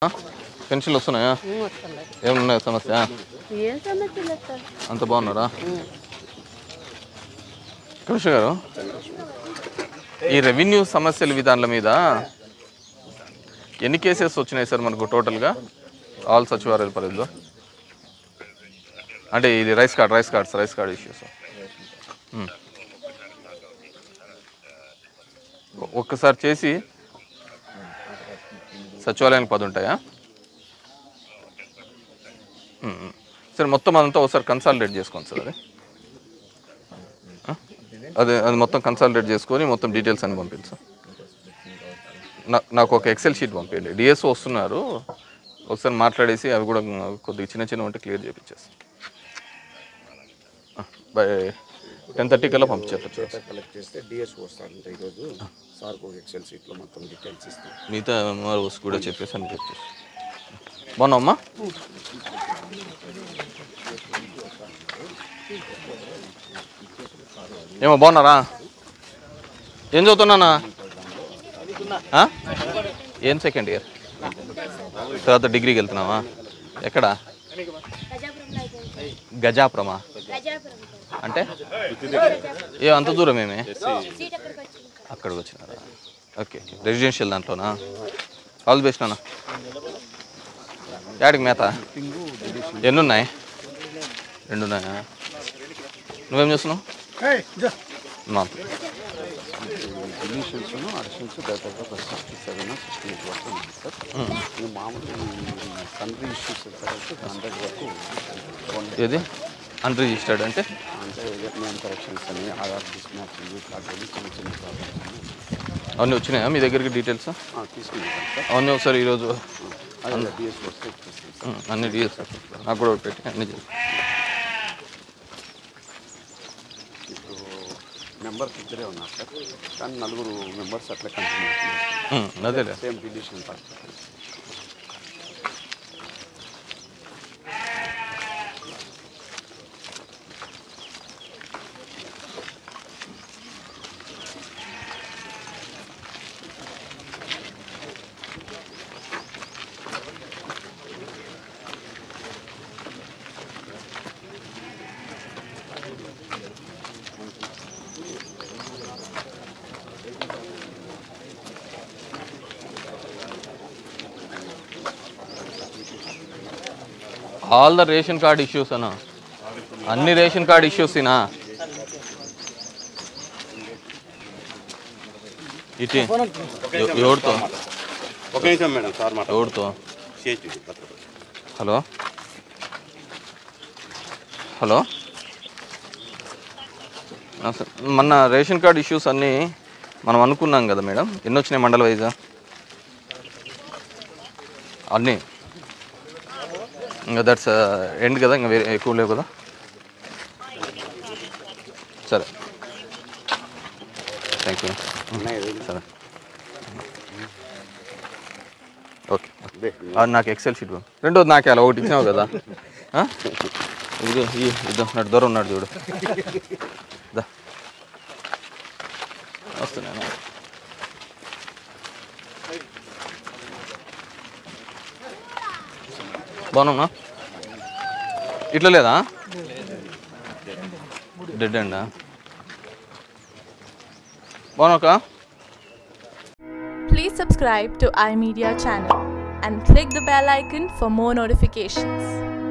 పెన్షన్లు వస్తున్నాయా వస్తున్నాయి ఏమున్నాయి సమస్య ఏం సమస్య లేదు సార్ అంత బాగున్నారా కృష్ణ గారు ఈ రెవెన్యూ సమస్యల విధానాల మీద ఎన్ని కేసెస్ వచ్చినాయి సార్ మనకు టోటల్గా ఆల్ సచివాలయాల పరిధిలో అంటే ఇది rice card rice cards rice card issues ఒక్కసారి చేసి సచివాలయానికి పది ఉంటాయా ఉమ్, ఉమ్. సరే మొత్తం అదంతా ఒకసారి కన్సాలిడేట్ చేసుకోండి సార్ అది ఆ? అదే అది మొత్తం కన్సాలిడేట్ చేసుకొని మొత్తం డీటెయిల్స్ అన్ని పంపించు సార్ నా- నాకు ఒక ఎక్సెల్ షీట్ పంపించండి డిఎస్ఓ వస్తున్నారు ఒకసారి మాట్లాడేసి అవి కూడా కొద్దిగా చిన్న చిన్న ఉంటే క్లియర్ చేయించేస్తాను బై టెన్ థర్టీ కల్లా పంపించేస్తారు డేటా కలెక్ట్ చేస్తే డిఎస్ వస్తారంట ఈరోజు సార్కు ఒక ఎక్సెల్ షీట్లో మొత్తం డీటెయిల్స్ ఇస్తాం మిగతా ఎంఆర్ఓస్ కూడా చెప్పేసి అని చెప్పేసి బాగున్నావమ్మా ఏమో బాగున్నారా ఏం చదువుతున్నానా ఆ? ఏం సెకండ్ ఇయర్ తర్వాత డిగ్రీకి వెళ్తున్నావా ఎక్కడ గజాపురమా అంటే ఏ అంత దూరం ఏమే అక్కడికి వచ్చినారా ఓకే రెసిడెన్షియల్ దాంట్లోనా ఆల్ ది బెస్ట్ నాన్న యాడికి మేత ఎన్ని ఉన్నాయి రెండు ఉన్నాయా నువ్వేం చేస్తున్నావు మా డిలీషన్స్ అడిషన్స్ దాదాపు ఒక సిక్స్టీ సెవెన్ సిక్స్టీ ఎయిట్ వరకు ఉంది సార్ ఇది మామూలు సన్రీ ఇష్యూస్ తర్వాత హండ్రెడ్ వరకు వన్ ఏది అన్రిజిస్టర్డ్ అంటే అంటే నేమ్ కరెక్షన్స్ అని ఆధార్ డిస్మ్యాచింగ్ కార్డు చిన్న చిన్న ప్రాబ్లమ్స్ అవన్నీ వచ్చినాయా మీ దగ్గరికి డీటెయిల్స్ తీసుకుంటాం సార్ అవన్నీ ఒకసారి ఈరోజు అదే డిఎస్ వస్తే ఇచ్చేస్తాం సార్ ఉమ్, అన్ని డీటెయిల్స్ నాకు కూడా ఒకటి పెట్టి అన్ని చేసి ఇప్పుడు మెంబర్స్ ఇద్దరే ఉన్నారు సార్ కానీ నలుగురు మెంబర్స్ అట్లా కంటిన్యూ అవుతున్నారు అదేలే same deletion purpose all the ration card issues అన్నా అన్ని రేషన్ కార్డ్ ఇష్యూస్ ఇనా ఇటీ ఎవ- ఎవరితో ఒక నిమిషం మేడం సార్ మాట ఎవరితో చేతి భద్రపడి హలో హలో ఆ, సార్. మొన్న రేషన్ కార్డ్ ఇష్యూస్ అన్నీ మనం అనుకున్నాం కదా మేడం ఎన్ని వచ్చినాయి మండల వైజా అన్నీ ఇంకా దట్స్ ఎండ్ కదా ఇంకా వేరే ఎక్కువ లేవు కదా సరే థ్యాంక్ యూ సరే ఓకే అది నాకు ఎక్సెల్ షీట్ పంపు. రెండోది నాకే అలా ఒకటి ఇచ్చినావు కదా ఆ? ఇదిగో ఈ ఇద్దాం నాడు దూరం ఉన్నాడు చూడు దా వస్తున్నాను బాగున్నా ఇట్లా లేదా డెడ్ అండా బాగున్నాక Please subscribe to iMedia channel and click the bell icon for more notifications.